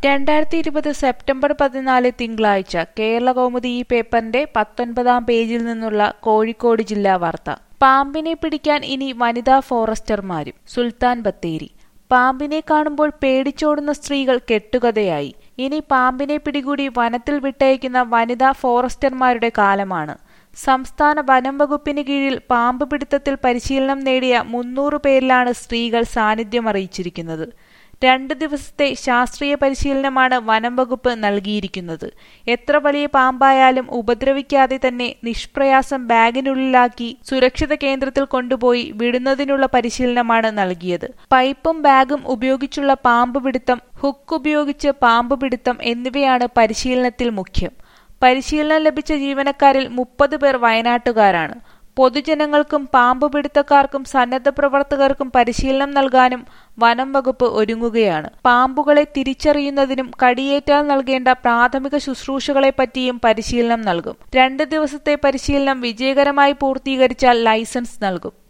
രണ്ടായിരത്തി ഇരുപത് സെപ്റ്റംബർ പതിനാല് തിങ്കളാഴ്ച കേരളകൗമുദി ഈ പേപ്പറിന്റെ പത്തൊൻപതാം പേജിൽ നിന്നുള്ള കോഴിക്കോട് ജില്ലാ വാർത്ത പാമ്പിനെ പിടിക്കാൻ ഇനി വനിതാ ഫോറസ്റ്റർമാരും സുൽത്താൻ ബത്തേരി പാമ്പിനെ കാണുമ്പോൾ പേടിച്ചോടുന്ന സ്ത്രീകൾ കെട്ടുകഥയായി ഇനി പാമ്പിനെ പിടികൂടി വനത്തിൽ വിട്ടയക്കുന്ന വനിതാ ഫോറസ്റ്റർമാരുടെ കാലമാണ് സംസ്ഥാന വനം വകുപ്പിന് കീഴിൽ പാമ്പ് പിടുത്തത്തിൽ പരിശീലനം നേടിയ മുന്നൂറ് പേരിലാണ് സ്ത്രീകൾ സാന്നിധ്യം അറിയിച്ചിരിക്കുന്നത് രണ്ട് ദിവസത്തെ ശാസ്ത്രീയ പരിശീലനമാണ് വനം വകുപ്പ് നൽകിയിരിക്കുന്നത് എത്ര വലിയ പാമ്പായാലും ഉപദ്രവിക്കാതെ തന്നെ നിഷ്പ്രയാസം ബാഗിനുള്ളിലാക്കി സുരക്ഷിത കേന്ദ്രത്തിൽ കൊണ്ടുപോയി വിടുന്നതിനുള്ള പരിശീലനമാണ് നൽകിയത് പൈപ്പും ബാഗും ഉപയോഗിച്ചുള്ള പാമ്പ് പിടുത്തം ഹുക്ക് ഉപയോഗിച്ച് പാമ്പ് പിടുത്തം എന്നിവയാണ് പരിശീലനത്തിൽ മുഖ്യം പരിശീലനം ലഭിച്ച ജീവനക്കാരിൽ മുപ്പത് പേർ വയനാട്ടുകാരാണ് പൊതുജനങ്ങൾക്കും പാമ്പ് പിടുത്തക്കാർക്കും സന്നദ്ധ പ്രവർത്തകർക്കും പരിശീലനം നൽകാനും വനം വകുപ്പ് ഒരുങ്ങുകയാണ് പാമ്പുകളെ തിരിച്ചറിയുന്നതിനും കടിയേറ്റാൽ നൽകേണ്ട പ്രാഥമിക ശുശ്രൂഷകളെപ്പറ്റിയും പരിശീലനം നൽകും രണ്ട് ദിവസത്തെ പരിശീലനം വിജയകരമായി പൂർത്തീകരിച്ചാൽ ലൈസൻസ് നൽകും